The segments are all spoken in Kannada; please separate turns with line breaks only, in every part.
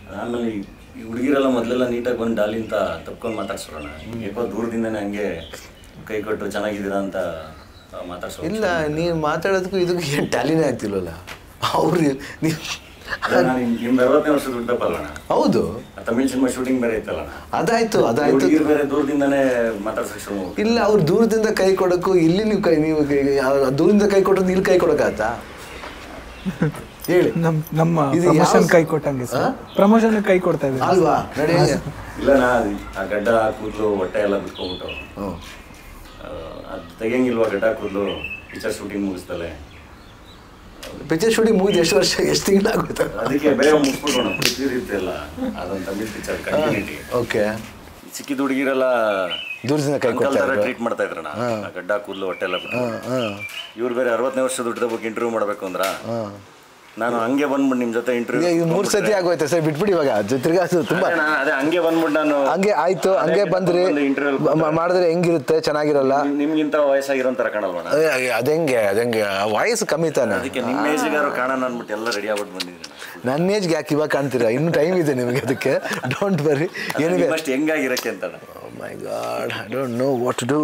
ಆಮೇಲೆ ಈ- ಈ ಹುಡುಗಿರೆಲ್ಲ ಮೊದಲೆಲ್ಲ ನೀಟಾಗಿ ಬಂದು ಡಾಲಿ ಅಂತ ತಪ್ಕೊಂಡು ಮಾತಾಡ್ಸೋಣ ಯಾಕೋ ದೂರದಿಂದನೇ ಹಂಗೆ ಕೈ ಕೊಟ್ಟು ಚೆನ್ನಾಗಿದ್ದೀರಾ ಅಂತ ಮಾತಾಡ್ಸೋ
ಇಲ್ಲ ನೀನು ಮಾತಾಡೋದಕ್ಕೂ ಇದಕ್ಕೂ ಏನು ಟ್ಯಾಲಿನೇ ಆಗ್ತಿಲ್ವಲ್ಲ ಅವ್ರು ನೀವು
ನಿಮ್ದು ಅರವತ್ತನೇ ವರ್ಷದ ಹುಟ್ಟಪ್ಪಲ್ಲಣ್ಣ
ಹೌದು
ತಮಿಳ್ ಸಿನಿಮಾ ಶೂಟಿಂಗ್ ಬೇರೆ ಇತ್ತಲ್ಲಣ್ಣ
ಅದಾಯ್ತು ಅದಾಯ್ತು
ಹುಡುಗಿರು ಬೇರೆ ದೂರದಿಂದನೇ ಮಾತಾಡ್ಸೋಕೆ ಶುರು ಮಾಡ್ಬಿಟ್ರು.
ಇಲ್ಲ ಅವ್ರು ದೂರದಿಂದ ಕೈ ಕೊಡೋಕ್ಕೂ ಇಲ್ಲಿ ನೀವು ಕೈ ನೀವು ಕೈ- ಅವ್ರು ದೂರದಿಂದ ಕೈ ಕೊಟ್ಟದ್ದು ಇಲ್ಲಿ ಕೈ ಕೊಡೋಕ್ಕಾಗತ್ತಾ ಹೇಳಿ
ನಮ್ ನಮ್ಮ
ಇದು
ಪ್ರಮೋಷನ್
ಯಾವ-
ಕೈ ಕೊಟ್ಟಂಗೆ ಸರ್ ಪ್ರಮೋಷನ್ ಕೈ ಕೊಡ್ತಾ ಇದ್ದೀವಿ
ಅಲ್ವಾ ನಡಿ
ಇಲ್ಲ ನಾ ಆ ಗಡ್ಡ ಕೂದಲು ಹೊಟ್ಟೆ ಎಲ್ಲ ಬಿಟ್ಕೊಂಡ್ಬಿಟ್ಟು
ಹ್ಞೂ
ಅದು ತೆಗಿಯಂಗಿಲ್ವಾ ಗಡ್ಡ ಕೂದಲು ಪಿಕ್ಚರ್ ಶೂಟಿಂಗ್ ಮುಗಿಸ್ತಲೆ
ಪಿಕ್ಚರ್ ಶೂಟಿಂಗ್ ಮುಗಿದು ಎಷ್ಟು ವರ್ಷ ಎಷ್ಟು ತಿಂಗಳಾಗೋಯ್ತು
ಅದಕ್ಕೆ ಬೇಗ ಮುಗಿಸ್ಬಿಡೋಣ ಇರ್ತಿಲ್ಲ ಅದೊಂದು ತಮಿಳ್ ಪಿಕ್ಚರ್ ಕಂಟಿನ್ಯೂಟಿ
ಓಕೆ
ಸಿಕ್ಕಿದ ಹುಡುಗಿರೆಲ್ಲ
ದೂರದಿಂದ ಕೈ ಕೊಡ್ತಾ ಇದ್ರು
ಟ್ರೀಟ್ ಮಾಡ್ತಾ ಇದ್ರಣ್ಣ ಆ ಗಡ್ಡ ಕೂದಲು ಹೊಟ್ಟೆ ಎಲ್ಲ ಬಿಟ್ಟು
ಹಾಂ ಹಾಂ
ಇವ್ರು ಬೇರೆ ಅರವತ್ತನೇ ವರ್ಷದ ಹುಟ್ಟಿದ ಬಗ್ಗೆ ಇಂಟರ್ವ್ಯೂ ಮಾಡಬೇಕು ಅಂದ್ರ ನಾನು ಹಂಗೆ ಬಂದ್ಬಿಟ್ಟು ನಿಮ್ಮ ಜೊತೆ ಇಂಟರ್ವ್ಯೂ
ಈಗ ಮೂರು ಸತಿ ಆಗೋಯ್ತು ಸರ್ ಬಿಟ್ಬಿಡಿ ಇವಾಗ ಅದು ತಿರ್ಗಾ ಅದು ತುಂಬ
ಅದೇ ಹಂಗೆ ಬಂದ್ಬಿಟ್ಟು ನಾನು
ಹಂಗೆ ಆಯ್ತು ಹಂಗೆ ಬಂದ್ರಿ
ಇಂಟರ್ವ್ಯೂ
ಮ- ಮಾಡಿದ್ರೆ ಹೆಂಗಿರುತ್ತೆ ಚೆನ್ನಾಗಿರಲ್ಲ
ನಿಮ್ಗಿಂತ ವಯಸ್ಸಾಗಿರೋ ಥರ ಕಾಣಲ್ವಣ
ಅದೇ- ಅದಂಗೆ ಅದಂಗೆ ವಯಸ್ಸು ಕಮ್ಮಿ ತಾನೆ
ಅದಕ್ಕೆ ನಿಮ್ಮ ಏಜ್ಗಾರು ಕಾಣೋಣ ಅಂದ್ಬಿಟ್ಟು ಎಲ್ಲ ರೆಡಿ ಆಗ್ಬಿಟ್ಟು ಬಂದಿದ್ದೀನಿ
ನನ್ನ ಏಜ್ಗೆ ಯಾಕೆ ಇವಾಗ ಕಾಣ್ತೀರಾ ಇನ್ನೂ ಟೈಮ್ ಇದೆ ನಿಮಗೆ ಅದಕ್ಕೆ ಡೋಂಟ್ ಬರಿ ಏನಿದೆ
ನಿಮ್ಮಷ್ಟು ಹೆಂಗಾಗಿರಕ್ಕೆ ಅಂತ
my God I don't know what to do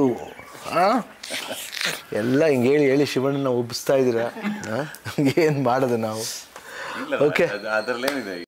ಎಲ್ಲ ಹಿಂಗೆ ಹೇಳಿ ಹೇಳಿ ಶಿವಣ್ಣನ ಉಬ್ಬಿಸ್ತಾ ಇದ್ದೀರಾ ಏನು ಮಾಡೋದು ನಾವು ಓಕೆ
ಅದ್ರಲ್ಲೇನಿದೆ